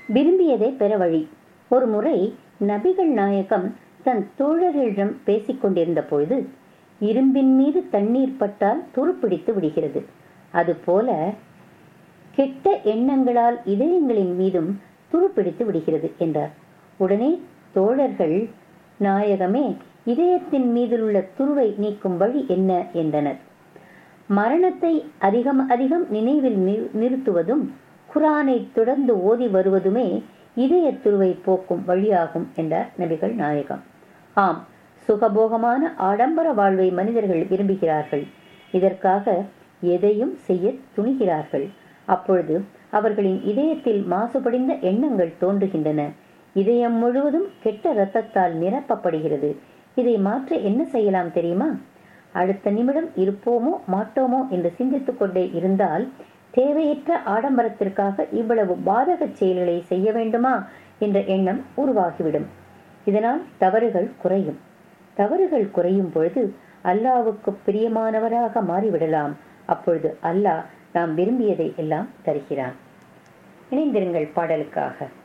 விரும்பியதை பெற வழி ஒரு முறை நபிகள் நாயகம் தன் தோழர்களிடம் பேசிக் கொண்டிருந்த பொழுது இரும்பின் மீது தண்ணீர் பட்டால் துருப்பிடித்து விடுகிறது அதுபோல கெட்ட எண்ணங்களால் இதயங்களின் மீதும் துருப்பிடித்து விடுகிறது என்றார் உடனே தோழர்கள் நாயகமே இதயத்தின் மீதுள்ள துருவை நீக்கும் வழி என்ன என்றனர் மரணத்தை அதிகம் அதிகம் நினைவில் நிறுத்துவதும் குரானை தொடர்ந்து ஓதி வருவதுமே இதய துருவை போக்கும் வழியாகும் என்றார் நபிகள் நாயகம் ஆம் சுகபோகமான ஆடம்பர வாழ்வை மனிதர்கள் விரும்புகிறார்கள் இதற்காக எதையும் செய்ய துணிகிறார்கள் அப்பொழுது அவர்களின் இதயத்தில் மாசுபடிந்த எண்ணங்கள் தோன்றுகின்றன இதயம் முழுவதும் கெட்ட இரத்தத்தால் நிரப்பப்படுகிறது இதை மாற்ற என்ன செய்யலாம் தெரியுமா அடுத்த நிமிடம் இருப்போமோ மாட்டோமோ என்று சிந்தித்துக் கொண்டே இருந்தால் தேவையற்ற ஆடம்பரத்திற்காக இவ்வளவு பாதக செயல்களை செய்ய வேண்டுமா என்ற எண்ணம் உருவாகிவிடும் இதனால் தவறுகள் குறையும் தவறுகள் குறையும் பொழுது அல்லாவுக்கு பிரியமானவராக மாறிவிடலாம் அப்பொழுது அல்லாஹ் நாம் விரும்பியதை எல்லாம் தருகிறான் இணைந்திருங்கள் பாடலுக்காக